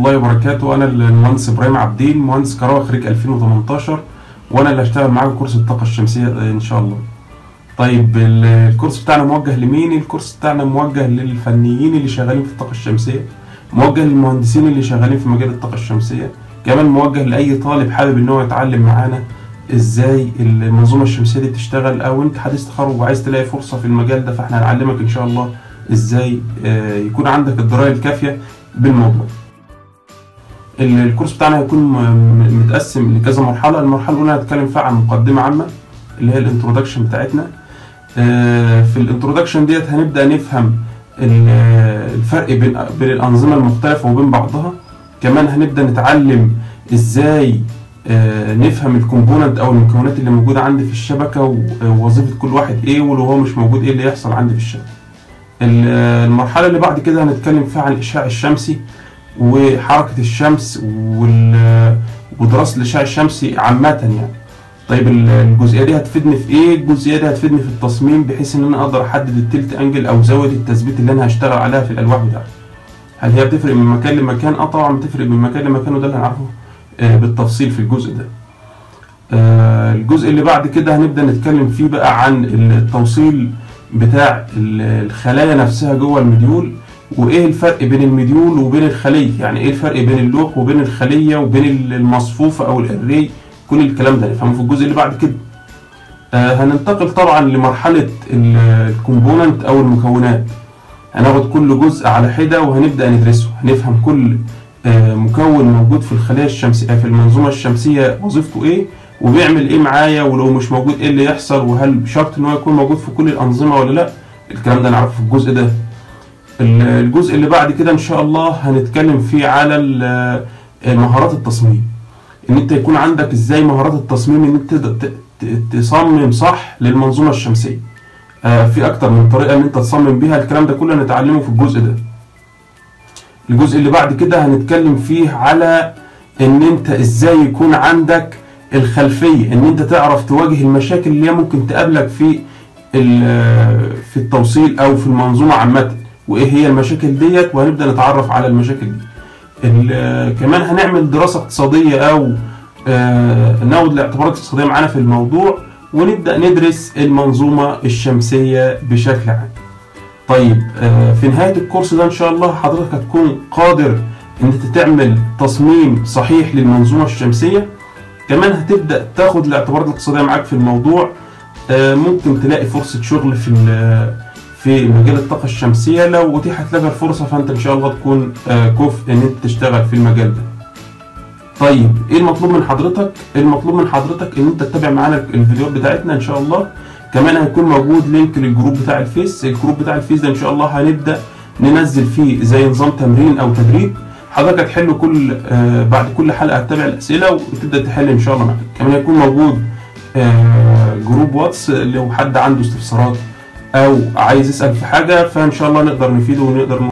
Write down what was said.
الله وبركاته انا المهندس ابراهيم عبدين مهندس كهرباء خريج 2018 وانا اللي هشتغل معاكم كورس الطاقه الشمسيه ان شاء الله طيب ال- الكورس بتاعنا موجه لمين الكورس بتاعنا موجه للفنيين اللي شغالين في الطاقه الشمسيه موجه للمهندسين اللي شغالين في مجال الطاقه الشمسيه كمان موجه لاي طالب حابب ان هو يتعلم معانا ازاي المنظومه الشمسيه دي بتشتغل او انت حديث تخرج وعايز تلاقي فرصه في المجال ده فاحنا هنعلمك ان شاء الله ازاي آه، يكون عندك الدرايه الكافيه بالموضوع ال- الكورس بتاعنا هيكون م- م- متقسم لكذا مرحله المرحله الاولى هنتكلم فيها عن مقدمه عامه اللي هي الانترودكشن بتاعتنا آه، في الانترودكشن ديت هنبدا نفهم ال- الفرق بين بين الانظمه المختلفه وبين بعضها كمان هنبدا نتعلم ازاي آه، نفهم الكومبوننت او المكونات اللي موجوده عندي في الشبكه و- ووظيفه كل واحد ايه ولو هو مش موجود ايه اللي يحصل عندي في الشبكه ال- المرحله اللي بعد كده هنتكلم فيها عن الاشعاع الشمسي وحركه الشمس وال- ودراسه الاشعاع الشمسي عامه يعني طيب ال- الجزئيه دي هتفيدني في ايه الجزئيه دي هتفيدني في التصميم بحيث ان انا اقدر احدد التلت انجل او زاويه التثبيت اللي انا هشتغل عليها في الالواح بتاعتي هل هي بتفرق من مكان لمكان اه طبعا بتفرق من مكان لمكان وده اللي هنعرفه آه، بالتفصيل في الجزء ده آه، الجزء اللي بعد كده هنبدا نتكلم فيه بقى عن التوصيل بتاع ال- الخلايا نفسها جوه المديول وايه الفرق بين المديول وبين الخليه يعني ايه الفرق بين اللوح وبين الخليه وبين المصفوفه او الاري كل الكلام ده نفهمه في الجزء اللي بعد كده آه هننتقل طبعا لمرحله الكومبوننت او المكونات هناخد كل جزء على حده وهنبدا ندرسه هنفهم كل آه مكون موجود في الخليه الشمسيه في المنظومه الشمسيه وظيفته ايه وبيعمل ايه معايا ولو مش موجود ايه اللي يحصل وهل شرط ان هو يكون موجود في كل الانظمه ولا لا الكلام ده نعرفه في الجزء ده ال- الجزء اللي بعد كده ان شاء الله هنتكلم فيه على ال- مهارات التصميم ان انت يكون عندك ازاي مهارات التصميم ان انت تقدر ت- ت- تصمم صح للمنظومه الشمسيه آه، في اكتر من طريقه ان انت تصمم بيها الكلام ده كله هنتعلمه في الجزء ده الجزء اللي بعد كده هنتكلم فيه على ان انت ازاي يكون عندك الخلفيه ان انت تعرف تواجه المشاكل اللي هي ممكن تقابلك في ال- في التوصيل او في المنظومه عامه وايه هي المشاكل ديت وهنبدا نتعرف على المشاكل دي ال- كمان هنعمل دراسه اقتصاديه او آه، ناخد الاعتبارات الاقتصاديه معانا في الموضوع ونبدا ندرس المنظومه الشمسيه بشكل عام طيب آه، في نهايه الكورس ده ان شاء الله حضرتك هتكون قادر ان انت تعمل تصميم صحيح للمنظومه الشمسيه كمان هتبدا تاخد الاعتبارات الاقتصاديه معاك في الموضوع آه، ممكن تلاقي فرصه شغل في ال- في مجال الطاقه الشمسيه لو اتيحت لك الفرصه فانت ان شاء الله تكون آه، كفء ان انت تشتغل في المجال ده طيب ايه المطلوب من حضرتك المطلوب من حضرتك ان انت تتابع معانا الفيديوهات بتاعتنا ان شاء الله كمان هيكون موجود لينك للجروب بتاع الفيس الجروب بتاع الفيس ده ان شاء الله هنبدا ننزل فيه زي نظام تمرين او تدريب حضرتك هتحل كل آه بعد كل حلقه هتتابع الاسئله وتبدا تحل ان شاء الله معاك كمان هيكون موجود آه جروب واتس لو حد عنده استفسارات او عايز يسال في حاجه فان شاء الله نقدر نفيده ونقدر